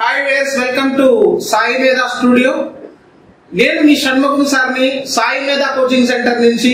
Hi guys welcome to Sai Medha studio నేను మీ షణ్ముఖం సార్ని సాయి మేధ కోచింగ్ సెంటర్ నుంచి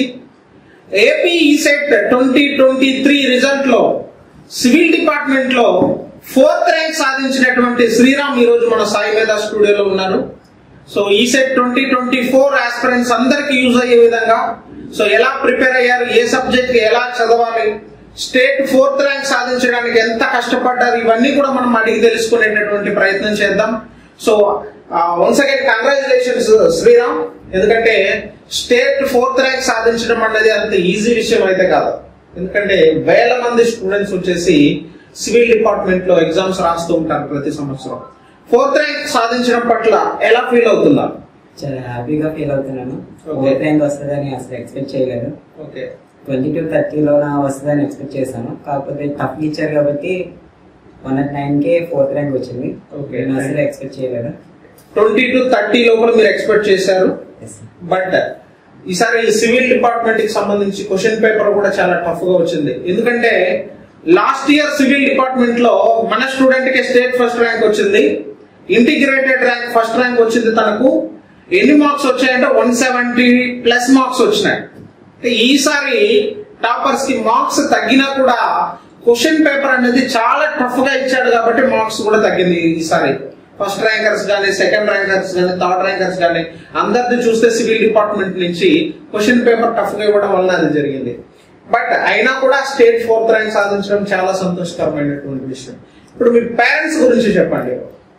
AP ECET twenty twenty three result లో సివిల్ డిపార్ట్మెంట్ లో ఫోర్త్ ర్యాంక్ సాధించినటువంటి శ్రీరామ్ ఈ రోజు మన సాయి మేధ స్టూడియోలో ఉన్నారు so ECET twenty twenty four aspirants అందరికి యూజ్ అయ్యే విధంగా సో ఎలా ప్రిపేర్ అయ్యారు ఏ సబ్జెక్ట్ ఎలా చదవాలి స్టేట్ ఫోర్త్ ర్యాంక్ సాధించడానికి ఎంత కష్టపడ్డారు ఇవన్నీ కూడా మనం అడిగి తెలుసుకునేటటువంటి ప్రయత్నం చేద్దాం so once again congratulations Sriram ఎందుకంటే స్టేట్ ఫోర్త్ ర్యాంక్ సాధించడం అనేది అంత ఈజీ విషయం అయితే కాదు ఎందుకంటే వేల మంది స్టూడెంట్స్ వచ్చేసి సివిల్ డిపార్ట్మెంట్ లో ఎగ్జామ్స్ రాస్తూ ఉంటారు ప్రతి సంవత్సరం ఫోర్త్ ర్యాంక్ సాధించడం పట్ల ఎలా ఫీల్ అవుతుందా చాలా హ్యాపీగా ఫీల్ అవుతున్నాను Okay. ఫోర్త్ ర్యాంక్ వస్తుందని అసలు ఎక్స్పెక్ట్ చేయలేదు ఓకే ట్వంటీ టూ థర్టీలో నా వస్తుందని ఎక్స్పెక్ట్ చేశాను కాకపోతే టఫ్ ఇచ్చారు కాబట్టి one not nine K fourth rank వచ్చింది Okay. నేను అసలు ఎక్స్పెక్ట్ చేయలేదు ట్వంటీ టు థర్టీ లోపల మీరు ఎక్స్పెక్ట్ చేశారు Yes. బట్ ఈసారి సివిల్ డిపార్ట్మెంట్ కి సంబంధించి క్వశ్చన్ పేపర్ కూడా చాలా టఫ్ గా వచ్చింది ఎందుకంటే లాస్ట్ ఇయర్ సివిల్ డిపార్ట్మెంట్ లో మన స్టూడెంట్ కి స్టేట్ ఫస్ట్ ర్యాంక్ వచ్చింది ఇంటిగ్రేటెడ్ ర్యాంక్ ఫస్ట్ ర్యాంక్ వచ్చింది తనకు ఎన్ని మార్క్స్ వచ్చాయంటే వన్ సెవెంటీ ప్లస్ మార్క్స్ వచ్చినాయి అంటే ఈసారి టాపర్స్ కి మార్క్స్ తగ్గినా కూడా క్వశ్చన్ పేపర్ అనేది చాలా టఫ్ గా ఇచ్చాడు కాబట్టి మార్క్స్ కూడా తగ్గింది ఈసారి ఫస్ట్ ర్యాంకర్స్ కానీ సెకండ్ ర్యాంకర్స్ కానీ థర్డ్ ర్యాంకర్స్ కానీ అందరిది చూస్తే సివిల్ డిపార్ట్మెంట్ నుంచి క్వశ్చన్ పేపర్ టఫ్ గా ఇవ్వడం వలన అది జరిగింది బట్ అయినా కూడా స్టేట్ ఫోర్త్ ర్యాంక్ సాధించడం చాలా సంతోషకరమైనటువంటి విషయం ఇప్పుడు మీ పేరెంట్స్ గురించి చెప్పండి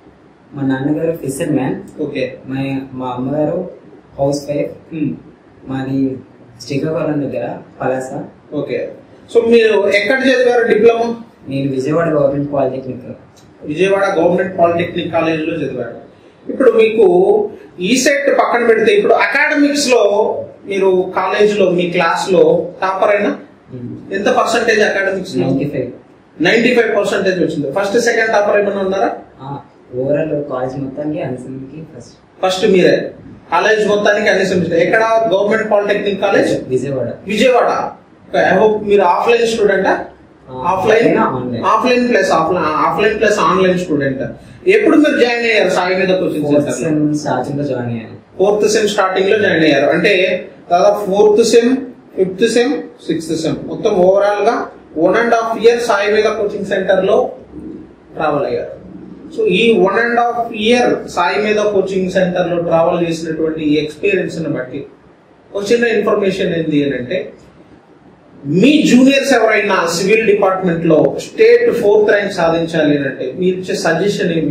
మా నాన్నగారు ఫిషర్ మ్యాన్ ఓకే మా మా అమ్మగారు హౌస్ వైఫ్ మాది శ్రీకాకుళం దగ్గర పలాస ఓకే సో మీరు ఎక్కడ చదివారు డిప్లొమా నేను Vijayawada government polytechnic Vijayawada government polytechnic college లో చదివాడు ఇప్పుడు మీకు ఈ సెట్ పక్కన పెడితే ఇప్పుడు అకాడమిక్స్ లో మీరు కాలేజ్ లో మీ క్లాస్ లో టాపర్ అయినా ఎంత పర్సంటేజ్ అకాడమిక్స్ లో ninety five ninety five percentage వచ్చింది ఫస్ట్ సెకండ్ టాపర్ ఏమైనా ఉన్నారా ఓవరాల్ కాలేజ్ మొత్తానికి అన్సన్కి ఫస్ట్ ఫస్ట్ మీరే కాలేజ్ మొత్తానికి అన్ని సెమిస్టర్ ఎక్కడ government polytechnic college Vijayawada Vijayawada I hope మీరు ఆఫ్లైన్ స్టూడెంటా offline online offline plus offline offline plus online student ఎప్పుడు మీరు జాయిన్ అయ్యారు సాయి మీద coaching fourth centre sem starting లో జాయిన్ అయ్యాను ఫోర్త్ సెమ్ స్టార్టింగ్ లో జాయిన్ అయ్యారు అంటే దాదాపు fourth sem fifth sem sixth sem మొత్తం ఓవరాల్ గా one and half year Sai మీద కోచింగ్ సెంటర్ లో ట్రావెల్ అయ్యారు సో ఈ one and half year Sai మీద కోచింగ్ సెంటర్ లో ట్రావెల్ చేసినటువంటి ఈ ఎక్స్పీరియన్స్ ని బట్టి ఒక చిన్న ఇన్ఫర్మేషన్ ఏంటి అని అంటే మీ జూనియర్స్ ఎవరైనా సివిల్ డిపార్ట్మెంట్ లో స్టేట్ ఫోర్త్ ర్యాంక్ సాధించాలి అని అంటే మీరు ఇచ్చే సజెషన్ ఏమి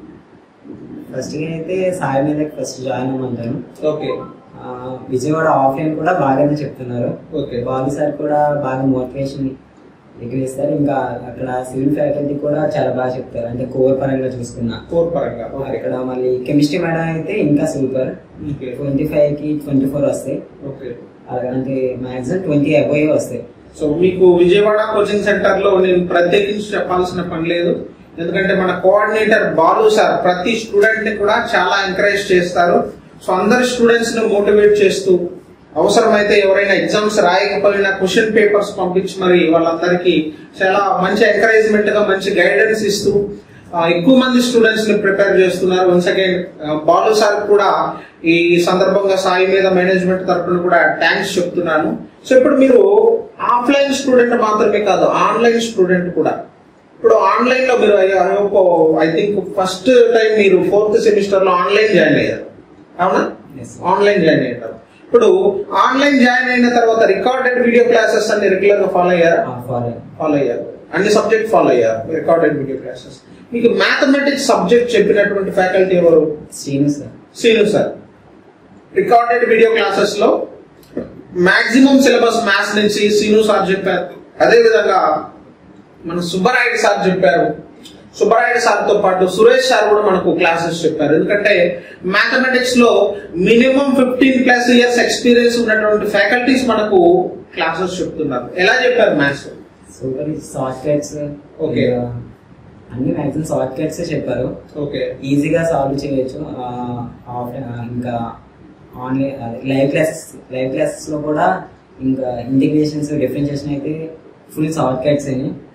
ఫస్ట్ అయితే సాయి మీద ఫస్ట్ జాయిన్ అవ్వమంటాను ఓకే ఆ, విజయవాడ ఆఫ్లైన్ కూడా బాగానే చెప్తున్నారు ఓకే బాలు సార్ కూడా బాగా మోటివేషన్ ఎక్కువ ఇస్తారు ఇంకా అక్కడ సివిల్ ఫ్యాకల్టీ కూడా చాలా బాగా చెప్తారు అంటే కోర్ పరంగా చూసుకున్నా కోర్ పరంగా ఓకే అక్కడ మళ్ళీ కెమిస్ట్రీ మేడం అయితే ఇంకా సూపర్ ఓకే ట్వంటీ ఫైవ్ కి ట్వంటీ ఫోర్ వస్తాయి ఓకే అలాగంటే మాక్సిమం ట్వంటీ అబోయే వస్తాయి సో మీకు విజయవాడ కోచింగ్ సెంటర్ లో నేను ప్రత్యేకించి చెప్పాల్సిన పని లేదు ఎందుకంటే మన కోఆర్డినేటర్ బాలు సార్ ప్రతి స్టూడెంట్ ని కూడా చాలా ఎంకరేజ్ చేస్తారు సో అందరి స్టూడెంట్స్ ని మోటివేట్ చేస్తూ అవసరమైతే ఎవరైనా ఎగ్జామ్స్ రాయకపోయినా క్వశ్చన్ పేపర్స్ పంపించి మరి వాళ్ళందరికీ చాలా మంచి ఎంకరేజ్మెంట్ గా మంచి గైడెన్స్ ఇస్తూ ఆ, ఎక్కువ మంది స్టూడెంట్స్ ని ప్రిపేర్ చేస్తున్నారు వన్స్ అగైన్ బాలు సార్ కూడా ఈ సందర్భంగా సాయి మీద మేనేజ్మెంట్ తరపున కూడా థ్యాంక్స్ చెప్తున్నాను సో ఇప్పుడు మీరు ఆఫ్లైన్ స్టూడెంట్ మాత్రమే కాదు ఆన్లైన్ స్టూడెంట్ కూడా ఇప్పుడు ఆన్లైన్ లో మీరు ఐ థింక్ ఫస్ట్ టైం మీరు ఫోర్త్ సెమిస్టర్ లో ఆన్లైన్ జాయిన్ అయ్యారు అవునా Yes. ఆన్లైన్ జాయిన్ అయ్యారు ఇప్పుడు ఆన్లైన్ జాయిన్ అయిన తర్వాత రికార్డెడ్ వీడియో క్లాసెస్ అన్ని రెగ్యులర్ గా ఫాలో అయ్యారా ఫాలో ఫాలో అయ్యారు అన్ని సబ్జెక్ట్ ఫాలో అయ్యారు రికార్డెడ్ వీడియో క్లాసెస్ మీకు మ్యాథమెటిక్స్ సబ్జెక్ట్ చెప్పినటువంటి ఫ్యాకల్టీ ఎవరు Srinu sir Seenu sir recorded video classes లో మాక్సిమం సిలబస్ మ్యాథ్స్ నుంచి సీను సార్ చెప్పారు అదే విధంగా మన సుబ్బరాయుడు సార్ చెప్పారు సుబ్బరాయుడు సార్ తో పాటు సురేష్ సార్ కూడా మనకు క్లాసెస్ చెప్పారు ఎందుకంటే మ్యాథమెటిక్స్ లో minimum fifteen plus years experience ఉన్నటువంటి ఫ్యాకల్టీస్ మనకు క్లాసెస్ చెప్తున్నారు ఎలా చెప్పారు maths super short cuts Okay. అన్ని మ్యాక్సిమం షార్ట్ కట్స్ చెప్పారు ఓకే ఈజీగా సాల్వ్ చేయొచ్చు ఆ, ఆఫ్- ఆ, ఇంకా online live classes live classes లో కూడా ఇంకా ఇంటిగ్రేషన్స్ డిఫరెన్షియేషన్ అయితే ఫుల్ షార్ట్ కట్స్ అని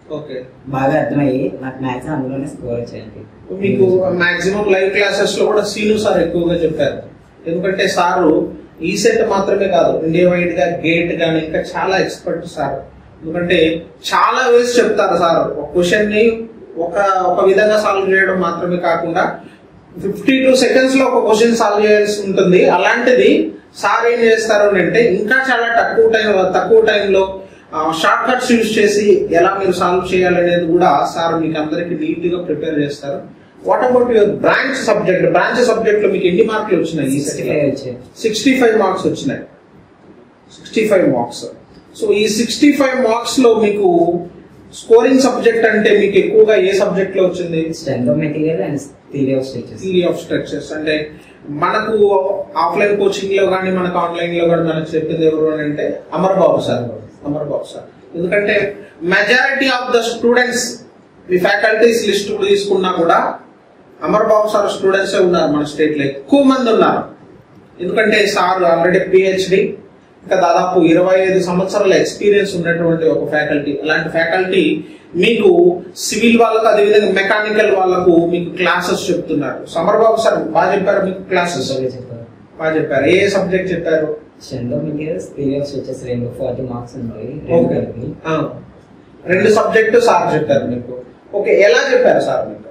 ఓకే బాగా అర్థమయ్యి నాకు మ్యాథ్స్ అందులోనే స్కోర్ వచ్చాయండి మీకు మాక్సిమం లైవ్ క్లాసెస్ లో కూడా సీను సార్ ఎక్కువగా చెప్పారు ఎందుకంటే సారు ఈ సెట్ మాత్రమే కాదు ఇండియా వైడ్ గా గేట్ గానీ ఇంకా చాలా ఎక్స్పర్ట్ సార్ ఎందుకంటే చాలా వేస్ చెప్తారు సార్ ఒక క్వశ్చన్ ని ఒక ఒక విధంగా సాల్వ్ చేయడం మాత్రమే కాకుండా ఫిఫ్టీ టూ సెకండ్స్ లో ఒక క్వశ్చన్ సాల్వ్ చేయాల్సి ఉంటుంది అలాంటిది సార్ ఏం చేస్తారు అని అంటే ఇంకా చాలా తక్కువ టైం తక్కువ టైంలో షార్ట్ కట్స్ యూజ్ చేసి ఎలా మీరు సాల్వ్ చేయాలనేది కూడా సార్ మీకు అందరికి నీట్ గా ప్రిపేర్ చేస్తారు what about your branch subject branch subject లో మీకు ఎన్ని మార్కులు వచ్చినాయి ఈ సిక్స్టీ సెట్ ఫైవ్ వచ్చాయి సిక్స్టీ ఫైవ్ మార్క్స్ వచ్చినాయి సిక్స్టీ ఫైవ్ మార్క్స్ సో ఈ సిక్స్టీ ఫైవ్ మార్క్స్ లో మీకు స్కోరింగ్ సబ్జెక్ట్ అంటే మీకు ఎక్కువగా ఏ సబ్జెక్ట్ లో వచ్చింది strength of material and theory of structures theory of structures అంటే మనకు ఆఫ్లైన్ కోచింగ్ లో కానీ మనకు ఆన్లైన్ లో కానీ మనకు చెప్పింది ఎవరు అని అంటే అమర్ బాబు సార్ అమర్ బాబు సార్ ఎందుకంటే మెజారిటీ ఆఫ్ ద స్టూడెంట్స్ ఈ ఫ్యాకల్టీస్ లిస్ట్ తీసుకున్నా కూడా అమర్ బాబు సార్ స్టూడెంట్స్ ఉన్నారు మన స్టేట్ లో ఎక్కువ మంది ఉన్నారు ఎందుకంటే సార్ ఆల్రెడీ పిహెచ్డి ఇంకా దాదాపు ఇరవై ఐదు సంవత్సరాల ఎక్స్పీరియన్స్ ఉన్నటువంటి ఒక ఫ్యాకల్టీ అలాంటి ఫ్యాకల్టీ మీకు సివిల్ వాళ్ళకు అదేవిధంగా మెకానికల్ వాళ్ళకు మీకు క్లాసెస్ చెప్తున్నారు సమర్ బాబు సార్ బాగా చెప్పారు మీకు క్లాసెస్ చెప్పారు బాగా చెప్పారు ఏ సబ్జెక్ట్ చెప్పారు strength of materials theory of structures రెండు ఫార్టీ మార్క్స్ ఉంటాయి రెండు ఓకే కలిపి ఆ. రెండు సబ్జెక్టు సార్ చెప్పారు మీకు ఓకే ఎలా చెప్పారు సార్ మీకు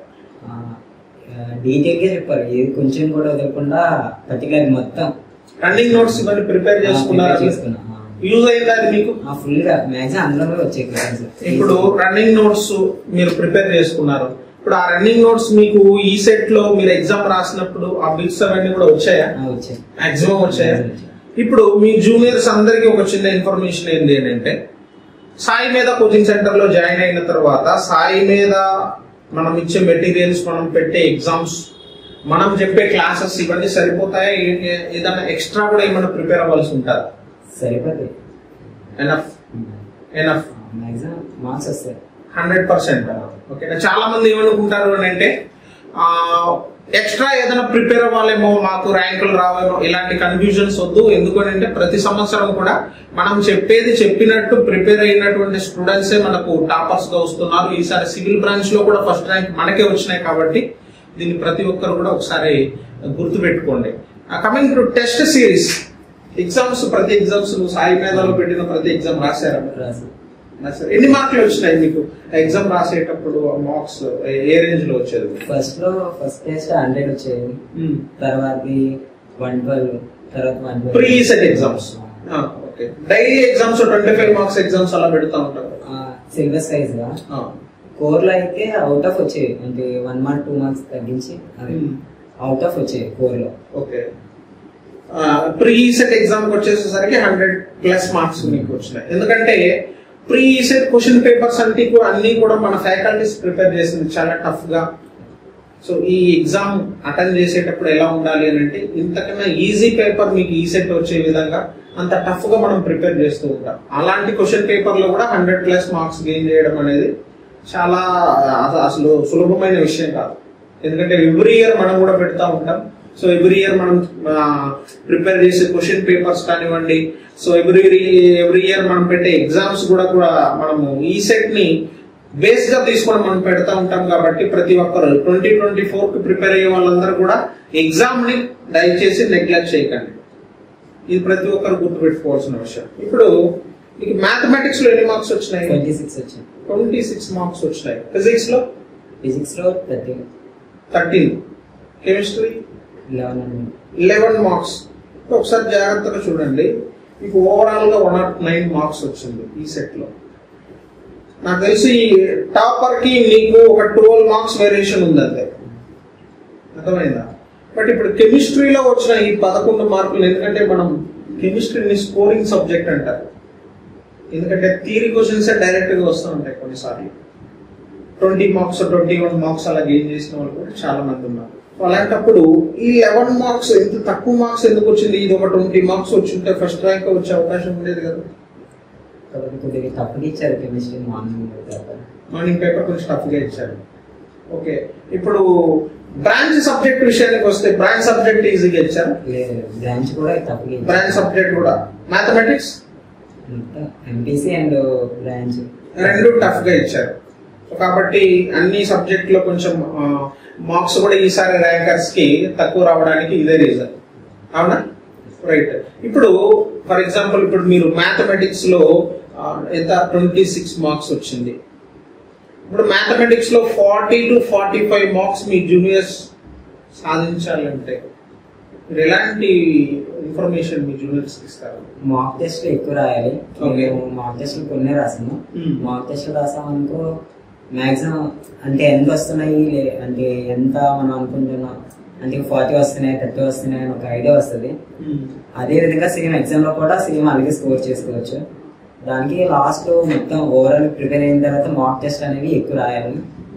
డీటెయిల్ గా చెప్పారు ఏది కొంచెం కూడా వదలకుండా పర్టికులర్ మొత్తం రన్నింగ్ నోట్స్ ఇవన్నీ ప్రిపేర్ చేసుకున్నారా prepare చేసుకున్నా ఆ. యూజ్ అయిందా అది మీకు ఫుల్ గా మ్యాక్సిమం అందులోనే వచ్చాయి క్లాస్ ఇప్పుడు రన్నింగ్ నోట్స్ మీరు ప్రిపేర్ చేసుకున్నారు ఇప్పుడు ఆ రన్నింగ్ నోట్స్ మీకు ఈ సెట్ లో మీరు ఎగ్జామ్ రాసినప్పుడు ఆ బిట్స్ అవన్నీ కూడా వచ్చాయా వచ్చాయి మాక్సిమం వచ్చాయా ఇప్పుడు మీ జూనియర్స్ అందరికి ఒక చిన్న ఇన్ఫర్మేషన్ ఏంటి అని అంటే సాయి మీద కోచింగ్ సెంటర్ లో జాయిన్ అయిన తర్వాత సాయి మీద మనం ఇచ్చే మెటీరియల్స్ మనం పెట్టే ఎగ్జామ్స్ మనం చెప్పే క్లాసెస్ ఇవన్నీ సరిపోతాయా ఏ- ఏ- ఏదైనా ఎక్స్ట్రా కూడా ఏమైనా ప్రిపేర్ అవ్వాల్సి ఉంటుందా సరిపోతాయి ఎనఫ్ ఎనఫ్ మ్యాక్సిమం మార్క్స్ వస్తాయి హండ్రెడ్ పర్సెంట్ ఓకే చాలా మంది ఏమనుకుంటారు అని అంటే ఎక్స్ట్రా ఏదైనా ప్రిపేర్ అవ్వాలేమో మాకు ర్యాంకులు రావేమో ఇలాంటి కన్ఫ్యూజన్స్ వద్దు ఎందుకని అంటే ప్రతి సంవత్సరం కూడా మనం చెప్పేది చెప్పినట్టు ప్రిపేర్ అయినటువంటి స్టూడెంట్స్ మనకు టాపర్స్ గా వస్తున్నారు ఈసారి సివిల్ బ్రాంచ్ లో కూడా ఫస్ట్ ర్యాంక్ మనకే వచ్చినాయి కాబట్టి దీన్ని ప్రతి ఒక్కరు కూడా ఒకసారి గుర్తు పెట్టుకోండి coming to test series exams ప్రతి ఎగ్జామ్స్ సాయి మేధాలో పెట్టిన ప్రతి ఎగ్జామ్ రాశారా రాసి రాశారు. ఎన్ని మార్కులు వచ్చినాయి మీకు ఎగ్జామ్ రాసేటప్పుడు మార్క్స్ ఏ రేంజ్ లో వచ్చేది ఫస్ట్ లో ఫస్ట్ టెస్ట్ హండ్రెడ్ వచ్చాయి తర్వాత వన్ ట్వెల్వ్ తర్వాత one pre set exams okay daily exams twenty five marks exams అలా పెడతా ఉంటారు సిలబస్ వైజ్ గా ఆ. కోర్ లో అయితే అవుట్ ఆఫ్ వచ్చాయి అంటే వన్ మార్క్ టూ మార్క్స్ తగ్గించి అది Hmm. అవుట్ ఆఫ్ వచ్చాయి కోర్ లో ఓకే ప్రీ సెట్ ఎగ్జామ్ వచ్చేసేసరికి హండ్రెడ్ ప్లస్ మార్క్స్ మీకు వచ్చినాయి ఎందుకంటే ప్రీ సెట్ క్వశ్చన్ పేపర్స్ అంటే కూడా అన్ని కూడా మన ఫ్యాకల్టీస్ ప్రిపేర్ చేసింది చాలా టఫ్ గా సో ఈ ఎగ్జామ్ అటెండ్ చేసేటప్పుడు ఎలా ఉండాలి అని అంటే ఇంతకన్నా ఈజీ పేపర్ మీకు ఈ సెట్ వచ్చే విధంగా అంత టఫ్ గా మనం ప్రిపేర్ చేస్తూ ఉంటాం అలాంటి క్వశ్చన్ పేపర్ లో కూడా హండ్రెడ్ ప్లస్ మార్క్స్ గెయిన్ చేయడం అనేది చాలా అస- అసలు సులభమైన విషయం కాదు ఎందుకంటే ఎవ్రీ ఇయర్ మనం కూడా పెడతా ఉంటాం సో ఎవ్రీ ఇయర్ మనం ప్రిపేర్ చేసే క్వశ్చన్ పేపర్స్ కానివ్వండి సో ఎవ్రీ ఎవ్రీ ఇయర్ మనం పెట్టే ఎగ్జామ్స్ కూడా కూడా మనము ఈ సెట్ ని బేస్ గా తీసుకొని మనం పెడతా ఉంటాం కాబట్టి ప్రతి ఒక్కరు ట్వంటీ ట్వంటీ ఫోర్ కి ప్రిపేర్ అయ్యే వాళ్ళందరూ కూడా ఎగ్జామ్ ని దయచేసి నెగ్లెక్ట్ చేయకండి ఇది ప్రతి ఒక్కరు గుర్తు పెట్టుకోవాల్సిన విషయం ఇప్పుడు మీకు మ్యాథమెటిక్స్ లో ఎన్ని మార్క్స్ వచ్చినాయి ట్వంటీ సిక్స్ వచ్చాయి ట్వంటీ సిక్స్ మార్క్స్ వచ్చినాయి ఫిజిక్స్ లో ఫిజిక్స్ లో thirty thirteen chemistry eleven and eleven marks ఒకసారి జాగ్రత్తగా చూడండి మీకు ఓవరాల్ గా వన్ నాట్ నైన్ మార్క్స్ వచ్చింది ఈ సెట్ లో నాకు తెలిసి టాపర్ కి నీకు ఒక ట్వెల్వ్ మార్క్స్ వేరియేషన్ ఉంది అంతే అర్థమైందా బట్ ఇప్పుడు కెమిస్ట్రీలో వచ్చిన ఈ పదకొండు మార్కులు ఎందుకంటే మనం కెమిస్ట్రీని స్కోరింగ్ సబ్జెక్ట్ అంటారు ఎందుకంటే థియరీ క్వశ్చన్స్ డైరెక్ట్ గా వస్తూ ఉంటాయి కొన్నిసార్లు twenty marks twenty one marks అలా గెయిన్ చేసిన వాళ్ళు కూడా చాలా మంది ఉన్నారు అలాంటప్పుడు ఈ లెవెన్ మార్క్స్ ఎంత తక్కువ మార్క్స్ ఎందుకు వచ్చింది ఇది ఒక ట్వంటీ మార్క్స్ వచ్చి ఉంటే ఫస్ట్ ర్యాంక్ వచ్చే అవకాశం ఉండేది కదా కాబట్టి కొద్దిగా తప్పుగా ఇచ్చారు chemistry morning paper morning paper కొంచెం టఫ్ గా ఇచ్చారు ఓకే ఇప్పుడు బ్రాంచ్ సబ్జెక్ట్ విషయానికి వస్తే బ్రాంచ్ సబ్జెక్ట్ ఈజీగా ఇచ్చారు లేదు బ్రాంచ్ కూడా తప్పుగా ఇచ్చారు బ్రాంచ్ సబ్జెక్ట్ కూడా మ్యాథమెటిక్స్ ఎంపీసీ అండ్ బ్రాంచ్ రెండు టఫ్ గా ఇచ్చారు సో కాబట్టి అన్ని సబ్జెక్ట్ లో కొంచెం మార్క్స్ కూడా ఈసారి ర్యాంకర్స్ కి తక్కువ రావడానికి ఇదే రీజన్ అవునా రైట్ ఇప్పుడు ఫర్ ఎగ్జాంపుల్ ఇప్పుడు మీరు మ్యాథమెటిక్స్ లో ఆ, ఎంత ట్వంటీ సిక్స్ మార్క్స్ వచ్చింది ఇప్పుడు మ్యాథమెటిక్స్ లో forty two forty five marks మీ జూనియర్స్ సాధించాలంటే మీరు ఎలాంటి ఇన్ఫర్మేషన్ మీ జూనియర్స్ ఇస్తారు మాక్ టెస్ట్ ఎక్కువ రాయాలి Okay. మేము మాక్ టెస్ట్ కొన్ని రాసాము Hmm. మాక్ టెస్ట్ రాసామనుకో మాక్సిమం అంటే ఎంత వస్తున్నాయి లే- అంటే ఎంత మనం అనుకుంటున్నాం అంటే ఫార్టీ వస్తున్నాయి థర్టీ వస్తున్నాయి అని ఒక ఐడియా వస్తుంది అదే విధంగా సేమ్ ఎగ్జామ్ లో కూడా సేమ్ అలాగే స్కోర్ చేసుకోవచ్చు దానికి లాస్ట్ లో మొత్తం ఓవరాల్ ప్రిపేర్ అయిన తర్వాత మాక్ టెస్ట్ అనేవి ఎక్కువ రాయాలి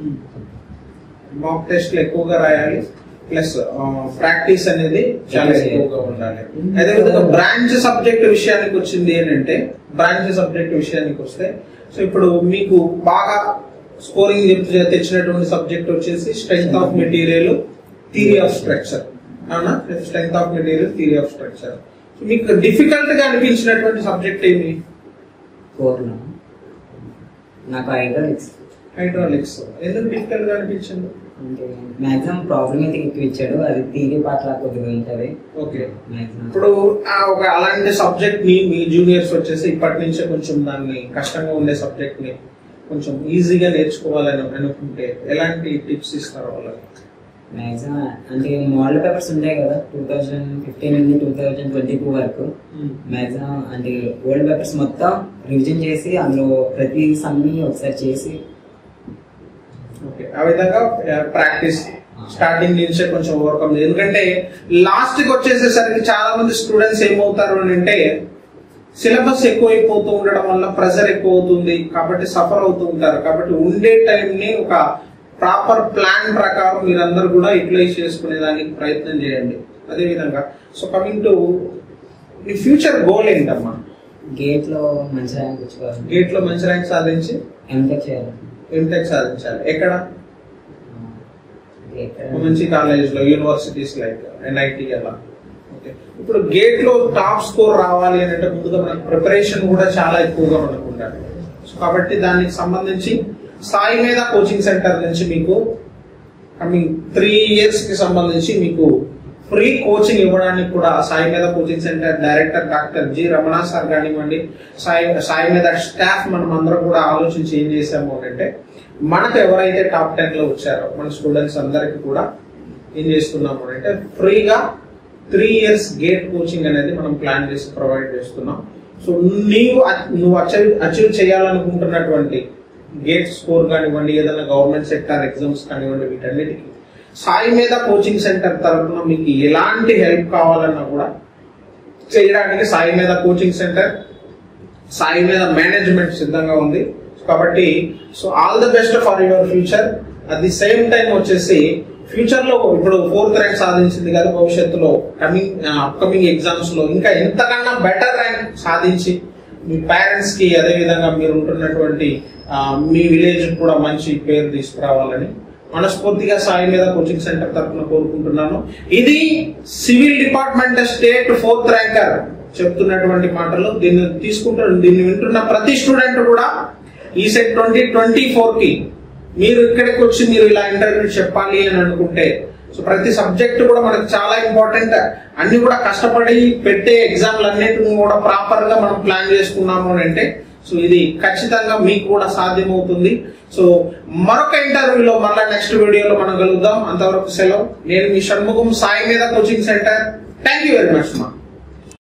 మాక్ టెస్ట్ ఎక్కువగా రాయాలి ప్లస్ ప్రాక్టీస్ అనేది చాలా ఎక్కువ చేయాలి. ఎక్కువగా ఉండాలి అదేవిధంగా బ్రాంచ్ సబ్జెక్ట్ విషయానికి వచ్చింది ఏంటంటే బ్రాంచ్ సబ్జెక్ట్ విషయానికి వస్తే సో ఇప్పుడు మీకు బాగా స్కోరింగ్ తెచ్చినటువంటి సబ్జెక్ట్ వచ్చేసి strength of material theory of structure అవునా strength of material theory of structure మీకు డిఫికల్ట్ గా అనిపించినటువంటి సబ్జెక్ట్ ఏమి కోర్లో నాకు హైడ్రాలిక్స్ హైడ్రాలిక్స్ ఎందుకు డిఫికల్ట్ గా అనిపించింది అంటే మాక్సిమం ప్రాబ్లమ్ అయితే ఎక్కువ ఇచ్చాడు అది థియరీ పట్ల కొద్దిగా ఉంటది ఓకే మాక్సిమం ఇప్పుడు ఆ ఒక అలాంటి సబ్జెక్ట్ ని మీ జూనియర్స్ వచ్చేసి ఇప్పటి నుంచే కొంచెం దాన్ని కష్టంగా ఉండే సబ్జెక్ట్ ని కొంచెం ఈజీగా నేర్చుకోవాలని అనుకుంటే ఎలాంటి టిప్స్ ఇస్తారు వాళ్ళకి మాక్సిమం అంటే మోడల్ పేపర్స్ ఉంటాయి కదా టూ థౌజండ్ ఫిఫ్టీన్ నుండి టూ థౌజండ్ ట్వంటీ టూ వరకు మాక్సిమం అంటే ఓల్డ్ పేపర్స్ మొత్తం రివిజన్ చేసి అందులో ప్రతి సమ్ని ఒకసారి చేసి ఓకే ఆ విధంగా ప్రాక్టీస్ స్టార్టింగ్ నుంచే కొంచెం ఓవర్కమ్ ఎందుకంటే లాస్ట్ కి వచ్చేసేసరికి చాలా మంది స్టూడెంట్స్ ఏమవుతారు అని అంటే సిలబస్ ఎక్కువైపోతూ ఉండడం వల్ల ప్రెషర్ ఎక్కువ అవుతుంది కాబట్టి సఫర్ అవుతూ ఉంటారు కాబట్టి ఉండే టైం ని ఒక ప్రాపర్ ప్లాన్ ప్రకారం మీరందరూ కూడా యూటిలైజ్ చేసుకునే దానికి ప్రయత్నం చేయండి అదే విధంగా సో కమింగ్ టు మీ ఫ్యూచర్ గోల్ ఏంటమ్మా గేట్ లో మంచి ర్యాంక్ వచ్చుకోవాలి గేట్ లో మంచి ర్యాంక్ సాధించి ఎంటెక్ చేయాలి ఎంటెక్ సాధించాలి ఎక్కడ ఎక్కడ మంచి కాలేజ్ లో యూనివర్సిటీస్ లైక్ ఎన్ఐటి అలా ఓకే ఇప్పుడు గేట్ లో టాప్ స్కోర్ రావాలి అని అంటే ముందుగా మనకు ప్రిపరేషన్ కూడా చాలా ఎక్కువగా మనకు ఉండాలి సో కాబట్టి దానికి సంబంధించి సాయి మీద కోచింగ్ సెంటర్ నుంచి మీకు కమింగ్ త్రీ ఇయర్స్ కి సంబంధించి మీకు ఫ్రీ కోచింగ్ ఇవ్వడానికి కూడా సాయి మీద coaching centre director doctor G Ramana sir కానివ్వండి సాయి సాయి మీద స్టాఫ్ మనం అందరం కూడా ఆలోచించి ఏం చేసాము అని అంటే మనకు ఎవరైతే టాప్ టెన్ లో వచ్చారో మన స్టూడెంట్స్ అందరికి కూడా ఏం చేస్తున్నాము అని అంటే ఫ్రీగా త్రీ ఇయర్స్ గేట్ కోచింగ్ అనేది మనం ప్లాన్ చేసి ప్రొవైడ్ చేస్తున్నాం సో నీవు అ- నువ్వు అచీవ్ అచీవ్ చేయాలనుకుంటున్నటువంటి గేట్ స్కోర్ కానివ్వండి ఏదైనా గవర్నమెంట్ సెక్టార్ ఎగ్జామ్స్ కానివ్వండి వీటన్నిటికీ సాయి మీద కోచింగ్ సెంటర్ తరఫున మీకు ఎలాంటి హెల్ప్ కావాలన్నా కూడా చేయడానికి సాయి మీద కోచింగ్ సెంటర్ సాయి మీద మేనేజ్మెంట్ సిద్ధంగా ఉంది కాబట్టి so all the best for your future at the same time వచ్చేసి ఫ్యూచర్ లో ఇప్పుడు ఫోర్త్ ర్యాంక్ సాధించింది కదా భవిష్యత్తులో కమింగ్ అప్కమింగ్ ఎగ్జామ్స్ లో ఇంకా ఎంతకన్నా బెటర్ ర్యాంక్ సాధించి మీ పేరెంట్స్ కి అదే విధంగా మీరు ఉంటున్నటువంటి ఆ, మీ విలేజ్ కూడా మంచి పేరు తీసుకురావాలని మనస్ఫూర్తిగా సాయి మీద కోచింగ్ సెంటర్ తరఫున కోరుకుంటున్నాను ఇది civil department state fourth ranker చెప్తున్నటువంటి మాటలు దీన్ని తీసుకుంటున్న దీన్ని వింటున్న ప్రతి స్టూడెంట్ కూడా ఈ సెట్ ట్వంటీ ట్వంటీ ఫోర్ కి మీరు ఇక్కడికి వచ్చి మీరు ఇలా ఇంటర్వ్యూ చెప్పాలి అని అనుకుంటే సో ప్రతి సబ్జెక్ట్ కూడా మనకు చాలా ఇంపార్టెంట్ అన్ని కూడా కష్టపడి పెట్టే ఎగ్జామ్లు అన్నిటిని కూడా ప్రాపర్ గా మనం ప్లాన్ చేసుకున్నాము అని అంటే సో ఇది ఖచ్చితంగా మీకు కూడా సాధ్యమవుతుంది సో మరొక ఇంటర్వ్యూలో మళ్ళీ నెక్స్ట్ వీడియోలో మనం కలుద్దాం అంతవరకు సెలవు నేను మీ షణ్ముఖం సాయి మీద coaching centre thank you very much మా